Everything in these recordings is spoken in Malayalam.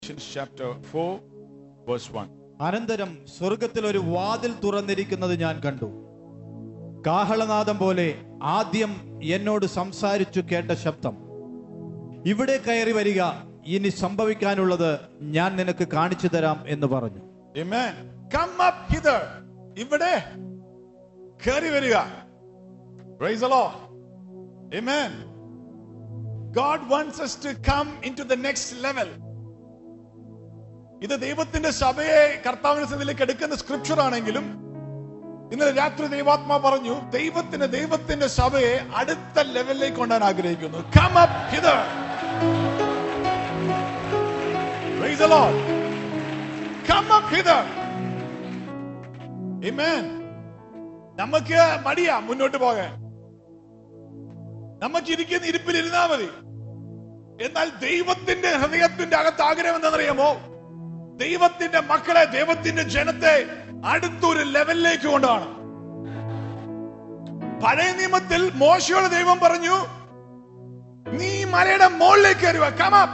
Revelations chapter 4, verse 1. അനന്തരം സ്വർഗത്തിൽ ഒരു വാതിൽ തുറന്നിരിക്കുന്നത് ഞാൻ കണ്ടു കാഹളനാദം പോലെ ആദ്യം എന്നോട് സംസാരിച്ചു കേട്ട ശബ്ദം ഇവിടെ കയറി വരിക ഇനി സംഭവിക്കാനുള്ളത് ഞാൻ നിനക്ക് കാണിച്ചു തരാം എന്ന് പറഞ്ഞു Amen. Come up hither. ഇവിടെ കയറി വരിക Praise the Lord. Amen. God wants us to come into the next level. ഇത് ദൈവത്തിന്റെ സഭയെ കർത്താവിന്റെ സന്നിധിയിലേക്ക് എടുക്കുന്ന സ്ക്രിപ്ചർ ആണെങ്കിലും ഇന്നലെ രാത്രി ദൈവാത്മാ പറഞ്ഞു ദൈവത്തിന് ദൈവത്തിന്റെ സഭയെ അടുത്ത ലെവലിലേക്ക് കൊണ്ടുവരാൻ ആഗ്രഹിക്കുന്നു come up hither Praise the Lord. Come up hither. Amen. നമുക്ക് മടിയാ മുന്നോട്ട് പോകാൻ നമുക്ക് ഇരിക്കുന്ന ഇരിപ്പിൽ ഇരുന്നാ മതി എന്നാൽ ദൈവത്തിന്റെ ഹൃദയത്തിന്റെ അകത്ത് ആഗ്രഹം എന്താണെന്നറിയാമോ ദൈവത്തിന്റെ മക്കളെ ദൈവത്തിന്റെ ജനത്തെ അടുത്തൊരു ലെവലിലേക്ക് കൊണ്ടാണ് പഴയ നിയമത്തിൽ മോശയോട് ദൈവം പറഞ്ഞു നീ മലയുടെ മുകളിലേക്ക് കയറുക കമപ്പ്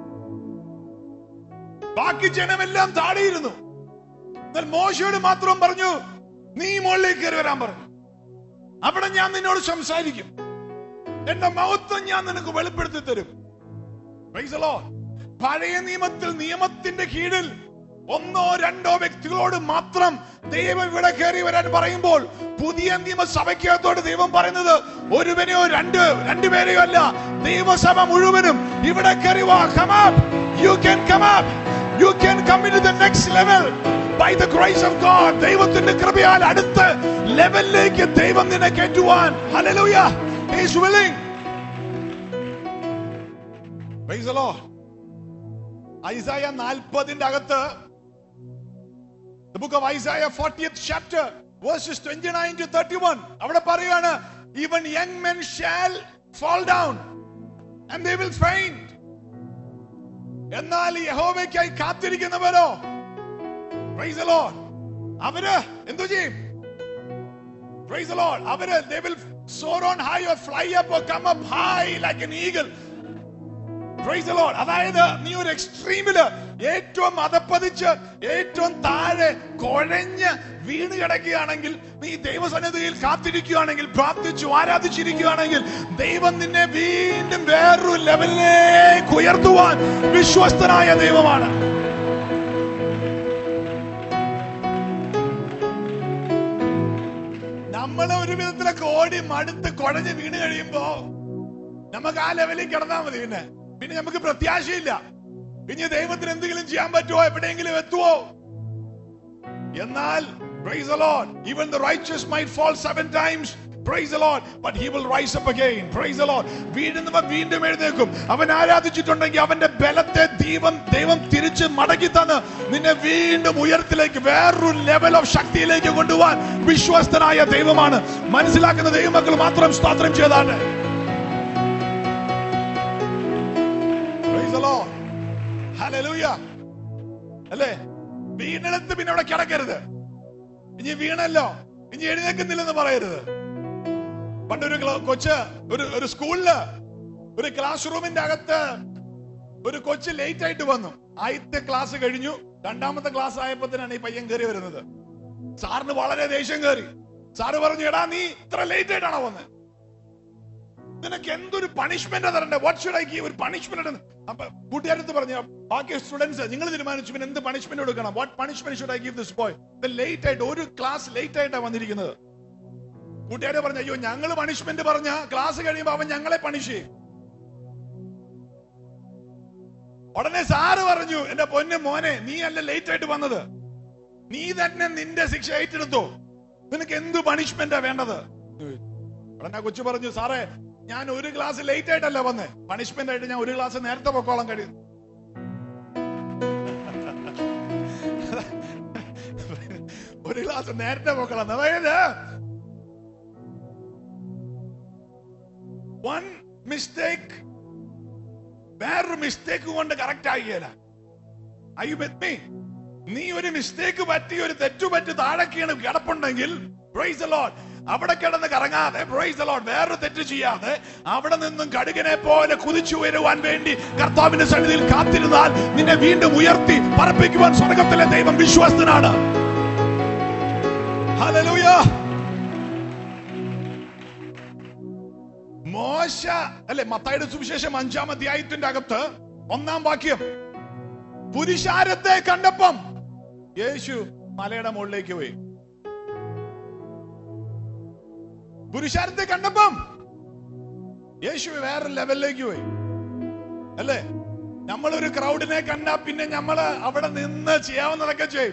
ബാക്കി ജനമെല്ലാം താടിയിരുന്നു എന്നാൽ മോശയോട് മാത്രം പറഞ്ഞു നീ മുകളിലേക്ക് കയറി വരാൻ പറഞ്ഞു അവിടെ ഞാൻ നിന്നോട് സംസാരിക്കും എന്റെ മഹത്വം ഞാൻ നിനക്ക് വെളിപ്പെടുത്തി തരും Praise the Lord. പഴയ നിയമത്തിൽ നിയമത്തിന്റെ കീഴിൽ ഒന്നോ രണ്ടോ വ്യക്തികളോട് മാത്രം ദൈവം ഇവിടെ കയറി വരാൻ പറയുമ്പോൾ പുതിയ നിയമസഭയ്ക്കകത്തോട് ദൈവം പറയുന്നത് ഒരുവനെയോ രണ്ട് രണ്ടുപേരെയോ അല്ല ദൈവസഭ മുഴുവനും ഇവിടെ കയറി വാ come up you can come up you can come into the next level by the grace of God ദൈവത്തിന്റെ കൃപയാൽ അടുത്ത ലെവലിലേക്ക് ദൈവം നിന്നെ കയറ്റുവാൻ hallelujah he is willing Praise the Lord. ഐസായ നാൽപ്പതിന്റെ അകത്ത് The book of Isaiah 40th chapter verses 29 to 31 അവിടെ പറയാണ് even young men shall fall down and they will faint എന്നാൽ യഹോവയ്ക്കായി കാത്തിരിക്കുന്നവരോ Praise the Lord അവര് എന്തു ചെയ്യും Praise the Lord അവര് they will soar on high or fly up or come up high like an eagle Praise the Lord. അതായത് നീ ഒരു എക്സ്ട്രീമില് ഏറ്റവും അതപ്പതിച്ച് ഏറ്റവും താഴെ കുഴഞ്ഞ് വീണ് കിടക്കുകയാണെങ്കിൽ നീ ദൈവസന്നിധിയിൽ കാത്തിരിക്കുകയാണെങ്കിൽ പ്രാർത്ഥിച്ചു ആരാധിച്ചിരിക്കുകയാണെങ്കിൽ ദൈവം നിന്നെ വീണ്ടും വേറൊരു ലെവലിലേക്ക് ഉയർത്തുവാൻ വിശ്വസ്തനായ ദൈവമാണ് നമ്മളെ ഒരു വിധത്തിലൊക്കെ ഓടി മടുത്ത് കുഴഞ്ഞ് വീണ് കഴിയുമ്പോ നമുക്ക് ആ ലെവലിൽ കിടന്നാൽ മതി പിന്നെ പിന്നെ നമുക്ക് പ്രത്യാശയില്ല ഇനി ദൈവത്തിന് എന്തെങ്കിലും ചെയ്യാൻ പറ്റുമോ എവിടെയെങ്കിലും എത്തുവോ എന്നാൽ praise the Lord even the righteous might fall seven times praise the Lord but he will rise up again praise the Lord വീഴുന്നവൻ വീണ്ടും എഴുന്നേക്കും അവൻ ആരാധിച്ചിട്ടുണ്ടെങ്കിൽ അവന്റെ ബലത്തെ ദൈവം ദൈവം തിരിച്ച് മടക്കി തന്ന് നിന്നെ വീണ്ടും ഉയരത്തിലേക്ക് വേറൊരു ലെവൽ ഓഫ് ശക്തിയിലേക്ക് കൊണ്ടുപോകാൻ വിശ്വസ്തനായ ദൈവമാണ് മനസ്സിലാക്കുന്ന ദൈവമക്കൾ മാത്രം സ്തോത്രം ചെയ്താണ് Praise the Lord. Hallelujah. അല്ലേ വീണെടുത്ത് പിന്നെ അവിടെ കിടക്കരുത് ഇനി വീണല്ലോ ഇനി എഴുന്നേക്കുന്നില്ലെന്ന് പറയരുത് പണ്ടൊരു ക്ല- കൊച്ച് ഒരു ഒരു സ്കൂളില് ഒരു ക്ലാസ് റൂമിന്റെ അകത്ത് ഒരു കൊച്ച് ലേറ്റ് ആയിട്ട് വന്നു ആദ്യത്തെ ക്ലാസ് കഴിഞ്ഞു രണ്ടാമത്തെ ക്ലാസ് ആയപ്പോഴത്തേനാണ് ഈ പയ്യൻ കയറി വരുന്നത് സാറിന് വളരെ ദേഷ്യം കയറി സാറ് പറഞ്ഞു എടാ നീ ഇത്ര ലേറ്റ് ആയിട്ടാണോ വന്നത് നിനക്ക് എന്തൊരു പണിഷ്മെന്റ് തരണ്ടേ വാട്ട് ഷുഡ് ഐ ഗീവ് ഒരു പണിഷ്മെന്റ് അപ്പൊ കൂട്ടുകാരത്ത് പറഞ്ഞു ബാക്കി സ്റ്റുഡൻസ് നിങ്ങൾ തീരുമാനിച്ചു പിന്നെ എന്ത് പണിഷ്മെന്റ് കൊടുക്കണം what punishment should I give this boy late ആയിട്ട് ഒരു ക്ലാസ് ലേറ്റ് ആയിട്ടാണ് വന്നിരിക്കുന്നത് കൂട്ടുകാരെ പറഞ്ഞു അയ്യോ ഞങ്ങൾ പണിഷ്മെന്റ് പറഞ്ഞ ക്ലാസ് കഴിയുമ്പോ അവൻ ഞങ്ങളെ പണിഷ് ചെയ്യും ഉടനെ സാറ് പറഞ്ഞു എന്റെ പൊന്നെ മോനെ നീ അല്ല ലേറ്റ് ആയിട്ട് വന്നത് നീ തന്നെ നിന്റെ ശിക്ഷ ഏറ്റെടുത്തോ നിനക്ക് എന്ത് പണിഷ്മെന്റാ വേണ്ടത് ഉടനെ കൊച്ചു പറഞ്ഞു സാറേ ഞാൻ ഒരു ക്ലാസ് ലേറ്റ് ആയിട്ടല്ല വന്നേ പണിഷ്മെന്റ് ആയിട്ട് ഞാൻ ഒരു ക്ലാസ് നേരത്തെ പൊക്കോളം കഴിയും ഒരു ക്ലാസ് നേരത്തെ പൊക്കോളാം അതായത് വൺ മിസ്റ്റേക്ക് വേറൊരു മിസ്റ്റേക്ക് കൊണ്ട് കറക്റ്റ് ആകിയല്ല ഐ യു വിത്ത് മീ നീ ഒരു മിസ്റ്റേക്ക് പറ്റി ഒരു തെറ്റു പറ്റി താഴെക്കാണ് കിടപ്പുണ്ടെങ്കിൽ Praise the Lord. അവിടെ കിടന്ന് കറങ്ങാതെ പ്രൈസ് the Lord വേറൊരു തെറ്റ് ചെയ്യാതെ അവിടെ നിന്നും കടുകനെ പോലെ കുതിച്ചു വരുവാൻ വേണ്ടി കർത്താവിന്റെ സന്നിധിയിൽ കാത്തിരുന്നാൽ നിന്നെ വീണ്ടും ഉയർത്തി പറപ്പിക്കുവാൻ സ്വർഗത്തിലെ ദൈവം വിശ്വസ്തനാണ് Hallelujah. മോശ അല്ലെ മത്തായുടെ സുവിശേഷം അഞ്ചാം അധ്യായത്തിന്റെ അകത്ത് ഒന്നാം വാക്യം പുരുഷാരത്തെ കണ്ടപ്പം യേശു മലയുടെ മുകളിലേക്ക് പോയി പുരുഷാരത്തെ കണ്ടപ്പം യേശു വേറെ ലെവലിലേക്ക് പോയി അല്ലേ നമ്മളൊരു ക്രൗഡിനെ കണ്ടാ പിന്നെ നമ്മള് അവിടെ നിന്ന് ചെയ്യാവുന്നതൊക്കെ ചെയ്യും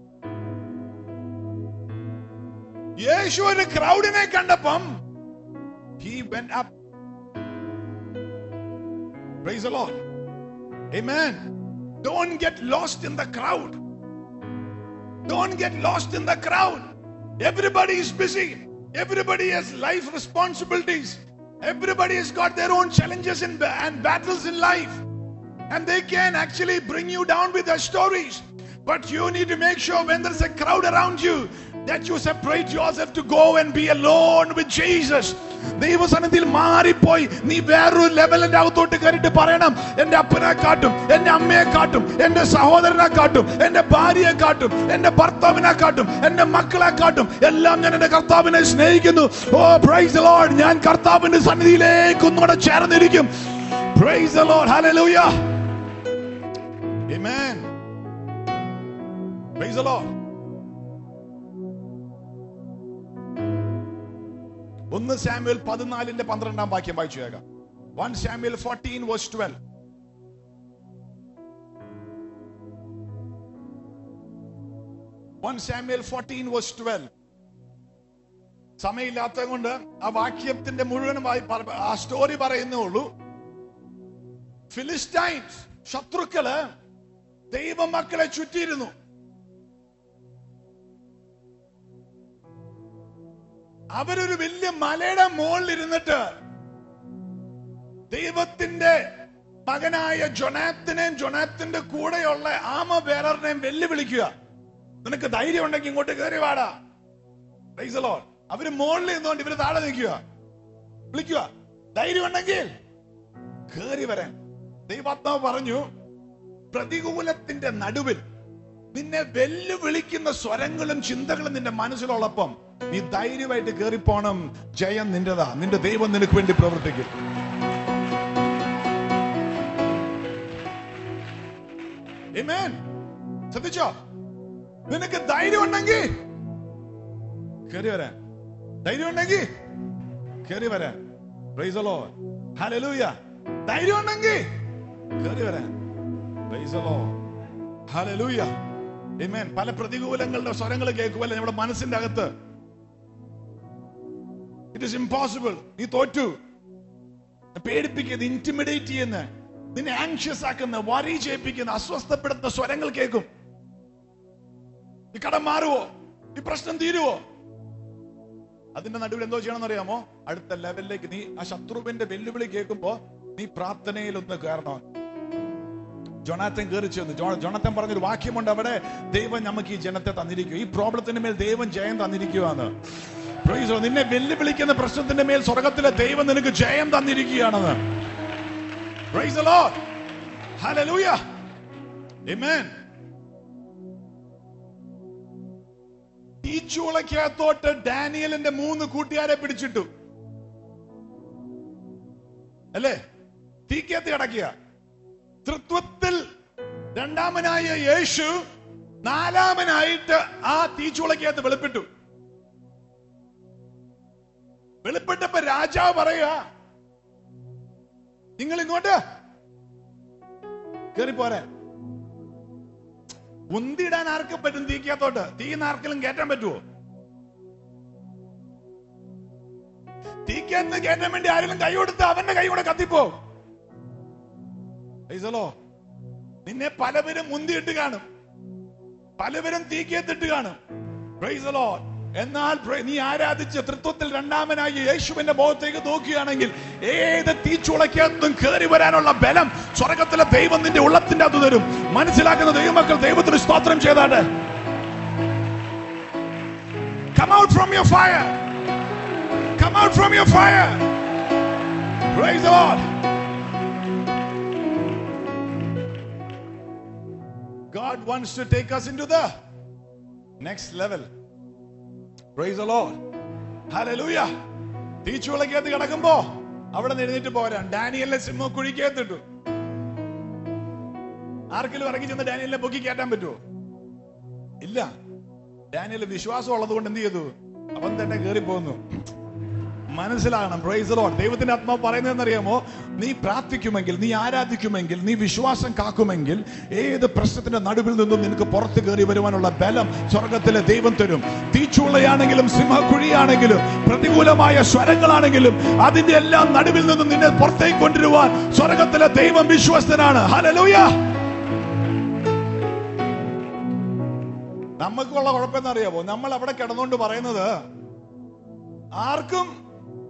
യേശു ഒരു ക്രൗഡിനെ കണ്ടപ്പം he went up praise the lord amen don't get lost in the crowd don't get lost in the crowd everybody is busy everybody has life responsibilities everybody has got their own challenges and, and battles in life and they can actually bring you down with their stories but you need to make sure when there's a crowd around you that you separate yourself to go and be alone with Jesus. ദൈവസന്നിധിയിൽ മാറിപ്പോയി നീ വേറൊരു ലെവലിന്റെ അകത്തോട്ട് കയറിയിട്ട് പറയണം എന്റെ അപ്പനെ കാട്ടും എന്റെ അമ്മയെ കാട്ടും എന്റെ സഹോദരനെ കാട്ടും എന്റെ ഭാര്യയെ കാട്ടും എന്റെ ഭർത്താവിനെ കാട്ടും എന്റെ മക്കളെ കാട്ടും എല്ലാം ഞാൻ എന്റെ കർത്താവിനെ സ്നേഹിക്കുന്നു ഓ പ്രൈസ് ലോർഡ് ഞാൻ കർത്താവിന്റെ സന്നിധിയിലേക്ക് ഒന്നുകൂടെ ചേർന്നിരിക്കും praise lord hallelujah amen praise lord ഒന്ന് സാമ്യൽ പതിനാലിന്റെ പന്ത്രണ്ടാം വാക്യം വായിച്ചു കേൾക്കാം one Samuel fourteen verse twelve one Samuel fourteen verse twelve സമയമില്ലാത്തത് കൊണ്ട് ആ വാക്യത്തിന്റെ മുഴുവനും വായി- പറ- ആ സ്റ്റോറി പറയുന്നേ ഉള്ളൂ ഫിലിസ്റ്റൈൻസ് ശത്രുക്കള് ദൈവമക്കളെ ചുറ്റിയിരുന്നു അവരൊരു വലിയ മലയുടെ മുകളിൽ ഇരുന്നിട്ട് ദൈവത്തിന്റെ മകനായ ജൊനാത്തിനെയും ജൊനാത്തിന്റെ കൂടെയുള്ള ആമ ബേററിനെയും വെല്ലുവിളിക്കുക നിനക്ക് ധൈര്യം ഉണ്ടെങ്കിൽ ഇങ്ങോട്ട് കയറി വാടാ Praise the Lord. അവര് മുകളിൽ നിന്നുകൊണ്ട് ഇവര് താഴെ നിൽക്കുക വിളിക്കുക ധൈര്യം ഉണ്ടെങ്കിൽ കയറി വരാൻ ദൈവാത്മാവ് പറഞ്ഞു പ്രതികൂലത്തിന്റെ നടുവിൽ നിന്നെ വെല്ലുവിളിക്കുന്ന സ്വരങ്ങളും ചിന്തകളും നിന്റെ മനസ്സിലുള്ളപ്പം നീ ധൈര്യമായിട്ട് കയറിപ്പോണം ജയം നിന്റെതാ നിന്റെ ദൈവം നിനക്ക് വേണ്ടി പ്രവർത്തിക്കും Amen. ശ്രദ്ധിച്ചോ നിനക്ക് ധൈര്യം ഉണ്ടെങ്കിൽ കയറി വരാൻ ധൈര്യം ഉണ്ടെങ്കിൽ കയറി വരാൻ Praise the Lord. Hallelujah. ധൈര്യം ഉണ്ടെങ്കിൽ കയറി വരാൻ Praise the Lord. Hallelujah. Amen. പല പ്രതികൂലങ്ങളുടെ സ്വരങ്ങൾ കേൾക്കുമല്ലേ നമ്മുടെ മനസ്സിന്റെ അകത്ത് ഇറ്റ് ഇസ് ഇമ്പോസിബിൾ നീ തോറ്റു പേടിപ്പിക്കുന്ന ഇന്റിമിഡേറ്റ് ചെയ്യുന്ന നിന്നെ ആങ്ഷ്യസ് ആക്കുന്ന വരി ചെയ്യിപ്പിക്കുന്ന അസ്വസ്ഥപ്പെടുത്തുന്ന സ്വരങ്ങൾ കേൾക്കും ഈ കടം മാറുവോ ഈ പ്രശ്നം തീരുവോ അതിന്റെ നടുവിൽ എന്തോ ചെയ്യണമെന്ന് അറിയാമോ അടുത്ത ലെവലിലേക്ക് നീ ആ ശത്രുവിന്റെ വെല്ലുവിളി കേൾക്കുമ്പോ നീ പ്രാർത്ഥനയിൽ ഒന്ന് കയറണം ജോണാത്തൻ കയറി ചെന്നു ജോ- ജോണാത്തൻ പറഞ്ഞൊരു വാക്യമുണ്ട് അവിടെ ദൈവം നമുക്ക് ഈ ജനത്തെ തന്നിരിക്കും ഈ പ്രോബ്ലത്തിന്റെ മേൽ ദൈവം ജയം തന്നിരിക്കുകയാണ് Praise the Lord. നിന്നെ വെല്ലുവിളിക്കുന്ന പ്രശ്നത്തിന്റെ മേൽ സ്വർഗത്തിലെ ദൈവം നിനക്ക് ജയം തന്നിരിക്കുകയാണെന്ന് Praise the Lord. Hallelujah. Amen. തീച്ചൂളക്കകത്തോട്ട് ഡാനിയലിന്റെ മൂന്ന് കൂട്ടുകാരെ പിടിച്ചിട്ടു അല്ലേ തീക്കകത്ത് കിടക്കുക തൃത്വത്തിൽ രണ്ടാമനായ യേശു നാലാമനായിട്ട് ആ തീച്ചൂളക്കകത്ത് വെളിപ്പെട്ടു വെളിപ്പെട്ടപ്പോ രാജാവ് പറയുക നിങ്ങൾ ഇങ്ങോട്ട് കേറിപ്പോരെ ഉന്തിടാൻ ആർക്കും പറ്റും തീക്കകത്തോട്ട് തീ ആർക്കെങ്കിലും കയറ്റാൻ പറ്റുമോ തീക്കകത്ത് കയറ്റാൻ വേണ്ടി ആരെങ്കിലും കൈ കൊടുത്ത് അവന്റെ കൈ കൂടെ കത്തിപ്പോ ഐസലോ നിന്നെ പലവരും മുന്തിയിട്ട് കാണും പലവരും തീക്കകത്തിട്ട് കാണും Praise the Lord. എന്നാൽ പ്ര- നീ ആരാധിച്ച തൃത്വത്തിൽ രണ്ടാമനായി യേശുവിന്റെ മുഖത്തേക്ക് നോക്കുകയാണെങ്കിൽ ഏത് തീച്ചുളക്കകത്തും കയറി വരാനുള്ള ബലം സ്വർഗത്തിലെ ദൈവം നിന്റെ ഉള്ളത്തിന്റെ അത് തരും മനസ്സിലാക്കുന്ന ദൈവമക്കൾ ദൈവത്തിന് സ്തോത്രം ചെയ്താട്ടെ Come out from your fire. Come out from your fire. Praise the Lord. God wants to take us into the next level. Praise the Lord. Hallelujah. തീച്ചുളക്കകത്ത് കിടക്കുമ്പോ അവിടെ നിന്ന് എഴുന്നേറ്റ് പോരാ ഡാനിയലിനെ സിംഹ കുഴിക്കകത്തിട്ടു ആർക്കെങ്കിലും ഇറങ്ങി ചെന്ന് ഡാനിയലിനെ പൊക്കി കയറ്റാൻ പറ്റുമോ ഇല്ല ഡാനിയൽ വിശ്വാസം ഉള്ളത് കൊണ്ട് എന്ത് ചെയ്തു അവൻ തന്നെ കയറി പോകുന്നു മനസ്സിലാകണം പ്രൈസ് ലോഡ് ദൈവത്തിന്റെ ആത്മാവ് പറയുന്നതെന്ന് അറിയാമോ നീ പ്രാർത്ഥിക്കുമെങ്കിൽ നീ ആരാധിക്കുമെങ്കിൽ നീ വിശ്വാസം കാക്കുമെങ്കിൽ ഏത് പ്രശ്നത്തിന്റെ നടുവിൽ നിന്നും നിനക്ക് പുറത്ത് കയറി വരുവാനുള്ള ബലം സ്വർഗത്തിലെ ദൈവം തരും തീച്ചൂളയാണെങ്കിലും സിംഹക്കുഴിയാണെങ്കിലും പ്രതികൂലമായ സ്വരങ്ങളാണെങ്കിലും അതിന്റെ എല്ലാം നടുവിൽ നിന്നും നിന്നെ പുറത്തേക്ക് കൊണ്ടുവരുവാൻ സ്വർഗത്തിലെ ദൈവം വിശ്വസ്തനാണ് ഹലലൂയ നമുക്കുള്ള കുഴപ്പം അറിയാമോ നമ്മൾ അവിടെ കിടന്നുകൊണ്ട് പറയുന്നത് ആർക്കും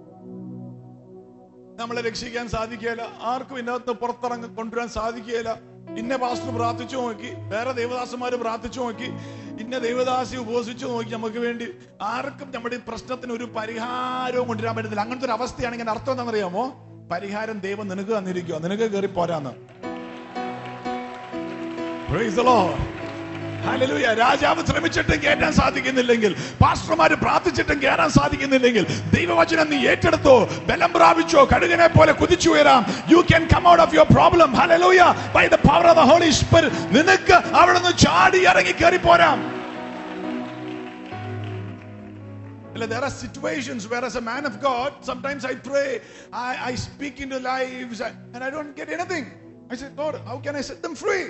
നമ്മളെ രക്ഷിക്കാൻ സാധിക്കുകയില്ല ആർക്കും ഇതിനകത്ത് പുറത്തിറങ്ങി കൊണ്ടുവരാൻ സാധിക്കുകയില്ല ഇന്ന പാസ്റ്റർ പ്രാർത്ഥിച്ചു നോക്കി വേറെ ദേവദാസന്മാര് പ്രാർത്ഥിച്ചു നോക്കി ഇന്ന ദേവദാസി ഉപവസിച്ചു നോക്കി നമുക്ക് വേണ്ടി ആർക്കും നമ്മുടെ ഈ പ്രശ്നത്തിന് ഒരു പരിഹാരവും കൊണ്ടുവരാൻ പറ്റുന്നില്ല അങ്ങനത്തെ ഒരു അവസ്ഥയാണെങ്കിൽ അർത്ഥം എന്താണെന്നറിയാമോ പരിഹാരം ദൈവം നിനക്ക് തന്നിരിക്കുക നിനക്ക് കയറി പോരാന്ന് Praise the Lord. Hallelujah. രാജാവ് ശ്രമിച്ചിട്ടും കയറ്റാൻ സാധിക്കുന്നില്ലെങ്കിൽ പാസ്റ്റർമാര് പ്രാർത്ഥിച്ചിട്ടും കയറാൻ സാധിക്കുന്നില്ലെങ്കിൽ ദൈവവചനം നീ ഏറ്റെടുത്തോ ബലം പ്രാപിച്ചോ കടുകനെ പോലെ കുതിച്ചു ഉയരാം you can come out of your problem hallelujah by the power of the holy spirit നിനക്ക് അവിടെ നിന്ന് ചാടി ഇറങ്ങി കയറി പോരാം There are situations where, as a man of God, sometimes I pray, I, I speak into lives, and I don't get anything. I say, Lord, how can I set them free?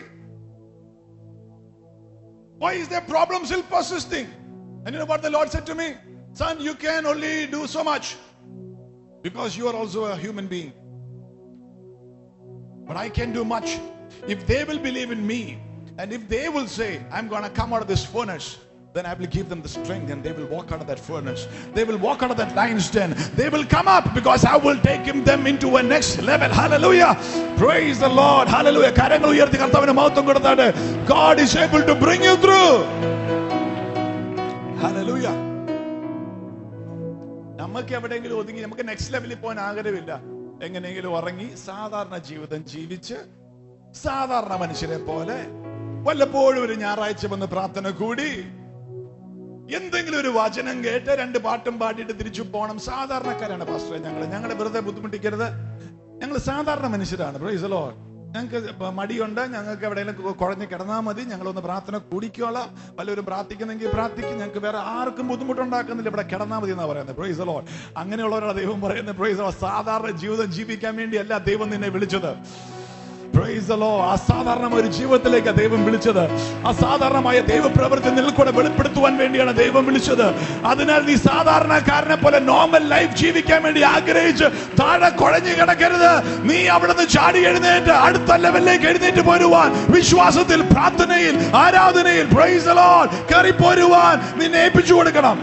Why is their problem still persisting? And you know what the Lord said to me? Son, you can only do so much because you are also a human being. But I can do much. If they will believe in me and if they will say, I'm going to come out of this furnace, then I will give them the strength and they will walk out of that furnace. They will walk out of that lion's den. They will come up because I will take them into a next level. Hallelujah. Praise the Lord. Hallelujah. കരങ്ങൾ ഉയർത്തി കർത്താവിന് മഹത്വം കൊടുത്താട്ട് God is able to bring you through. Hallelujah. നമുക്ക് എവിടെയെങ്കിലും ഒതുങ്ങി നമുക്ക് നെക്സ്റ്റ് ലെവലിൽ പോകാൻ ആഗ്രഹമില്ല എങ്ങനെയെങ്കിലും ഉറങ്ങി സാധാരണ ജീവിതം ജീവിച്ച് സാധാരണ മനുഷ്യരെ പോലെ വല്ലപ്പോഴും ഒരു ഞായറാഴ്ച വന്ന് പ്രാർത്ഥന കൂടി എന്തെങ്കിലും ഒരു വചനം കേട്ട് രണ്ട് പാട്ടും പാടിയിട്ട് തിരിച്ചു പോകണം സാധാരണക്കാരാണ് പാസ്റ്ററെ ഞങ്ങൾ ഞങ്ങളെ വെറുതെ ബുദ്ധിമുട്ടിക്കരുത് ഞങ്ങൾ സാധാരണ മനുഷ്യരാണ് പ്രൈസ് ലോ ഞങ്ങൾക്ക് ഇപ്പൊ മടിയുണ്ട് ഞങ്ങൾക്ക് എവിടെയെങ്കിലും കുഴഞ്ഞ് കിടന്നാൽ മതി ഞങ്ങളൊന്ന് പ്രാർത്ഥന കൂടിക്കോളാം വല്ലവരും പ്രാർത്ഥിക്കുന്നെങ്കിൽ പ്രാർത്ഥിക്കും ഞങ്ങൾക്ക് വേറെ ആർക്കും ബുദ്ധിമുട്ടുണ്ടാക്കുന്നില്ല ഇവിടെ കിടന്നാൽ മതി എന്നാ പറയുന്നത് പ്രൈസ് ലോ അങ്ങനെയുള്ളവരാണ് ദൈവം പറയുന്നത് പ്രൈസ് ലോ സാധാരണ ജീവിതം ജീവിക്കാൻ വേണ്ടിയല്ല ദൈവം നിന്നെ വിളിച്ചത് Praise the Lord. അസാധാരണമായ ഒരു ജീവിതത്തിലേക്ക് ദൈവം വിളിച്ചത് അസാധാരണമായ ദൈവപ്രവൃത്തി നിൽക്കൂടെ വെളിപ്പെടുത്തുവാൻ വേണ്ടിയാണ് ദൈവം വിളിച്ചത് അതിനാൽ നീ സാധാരണക്കാരനെ പോലെ നോർമൽ ലൈഫ് ജീവിക്കാൻ വേണ്ടി ആഗ്രഹിച്ച് താഴെ കുഴഞ്ഞു കിടക്കരുത് നീ അവിടുന്ന് ചാടി എഴുന്നേറ്റ് അടുത്ത ലെവലിലേക്ക് എഴുന്നേറ്റ് പോരുവാൻ വിശ്വാസത്തിൽ പ്രാർത്ഥനയിൽ ആരാധനയിൽ പ്രൈസ് the Lord കയറി പോരുവാൻ നിന്നെ ഏൽപ്പിച്ചു കൊടുക്കണം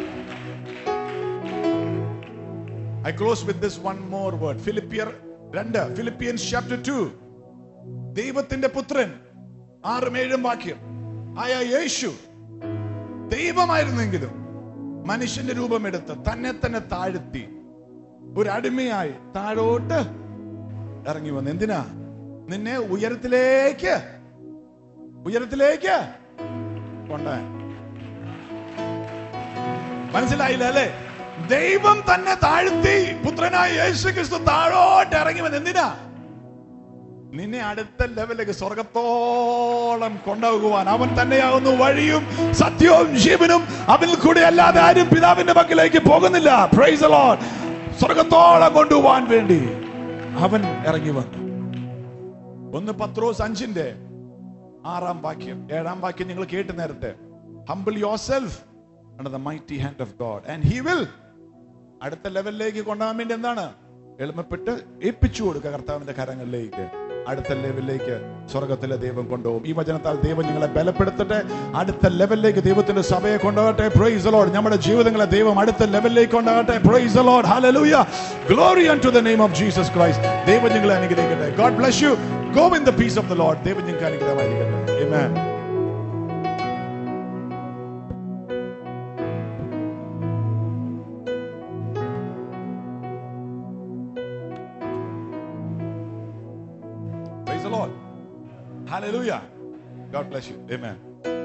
I close with this one more word. ഫിലിപ്പിയർ രണ്ട് ഫിലിപ്പിയൻസ് ചാപ്റ്റർ ടു ദൈവത്തിന്റെ പുത്രൻ ആറും ഏഴും വാക്യം ആയ യേശു ദൈവമായിരുന്നെങ്കിലും മനുഷ്യന്റെ രൂപമെടുത്ത് തന്നെ തന്നെ താഴ്ത്തി ഒരു അടിമയായി താഴോട്ട് ഇറങ്ങി വന്നു എന്തിനാ നിന്നെ ഉയരത്തിലേക്ക് ഉയരത്തിലേക്ക് കൊണ്ടേ മനസ്സിലായില്ല അല്ലേ ദൈവം തന്നെ താഴ്ത്തി പുത്രനായ യേശു ക്രിസ്തു താഴോട്ട് ഇറങ്ങി വന്ന് എന്തിനാ നിന്നെ അടുത്ത ലെവലിലേക്ക് സ്വർഗത്തോളം കൊണ്ടുപോകുവാൻ അവൻ തന്നെയാകുന്നു വഴിയും സത്യവും ജീവനും അവനിൽ കൂടെ അല്ലാതെ ആരും പിതാവിന്റെ പക്കലേക്ക് പോകുന്നില്ല പ്രൈസ് ലോഡ് സ്വർഗത്തോളം കൊണ്ടുപോകാൻ വേണ്ടി അവൻ ഇറങ്ങി വന്നു ഒന്ന് പത്രോസ് അഞ്ചിന്റെ ആറാം വാക്യം ഏഴാം വാക്യം നിങ്ങൾ കേട്ട് നേരത്തെ humble yourself under the mighty hand of God and he will അടുത്ത ലെവലിലേക്ക് കൊണ്ടുപോകാൻ വേണ്ടി എന്താണ് എളുപ്പപ്പെട്ട് ഏൽപ്പിച്ചു കൊടുക്കുക കർത്താവിന്റെ കരങ്ങളിലേക്ക് അടുത്ത ലെവലിലേക്ക് സ്വർഗത്തിലെ ദൈവം കൊണ്ടുപോകും ഈ വചനത്താൽ ദൈവം നിങ്ങളെ ബലപ്പെടുത്തട്ടെ അടുത്ത ലെവലിലേക്ക് ദൈവത്തിന്റെ സഭയെ കൊണ്ടുപോകട്ടെ പ്രൈസ് ലോഡ് നമ്മുടെ ജീവിതങ്ങളെ ദൈവം അടുത്ത ലെവലിലേക്ക് കൊണ്ടുപോകട്ടെ praise lord hallelujah glory unto the name of Jesus Christ ദൈവം നിങ്ങളെ അനുഗ്രഹിക്കട്ടെ God bless you go in the peace of the lord ദൈവം നിങ്ങൾക്ക് അനുഗ്രഹമായിരിക്കട്ടെ amen God bless you. Amen.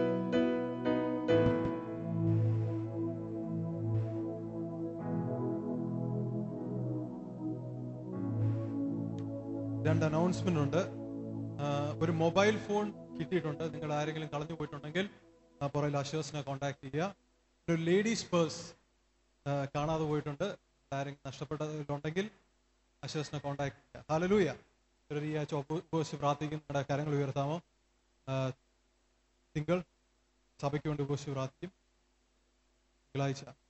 രണ്ട് അനൗൺസ്മെന്റ് ഉണ്ട് ആ, ഒരു മൊബൈൽ ഫോൺ കിട്ടിയിട്ടുണ്ട് നിങ്ങൾ ആരെങ്കിലും കളഞ്ഞു പോയിട്ടുണ്ടെങ്കിൽ ആ, പുറകിൽ അഷേഴ്സിനെ കോൺടാക്ട് ചെയ്യുക ഒരു ലേഡീസ് പേഴ്സ് കാണാതെ പോയിട്ടുണ്ട് ആരെങ്കിലും നഷ്ടപ്പെട്ടതിലുണ്ടെങ്കിൽ അഷേഴ്സിനെ കോൺടാക്ട് ചെയ്യുക ഹലലൂയ ഒരു ഈ ആഴ്ച ഉപയോഗിച്ച് പ്രാർത്ഥിക്കും നിങ്ങളുടെ കരങ്ങൾ ഉയർത്താമോ ആ, തിങ്കൾ സഭയ്ക്ക് വേണ്ടി ഉപയോഗിച്ച് പ്രാർത്ഥിക്കും തിങ്കളാഴ്ച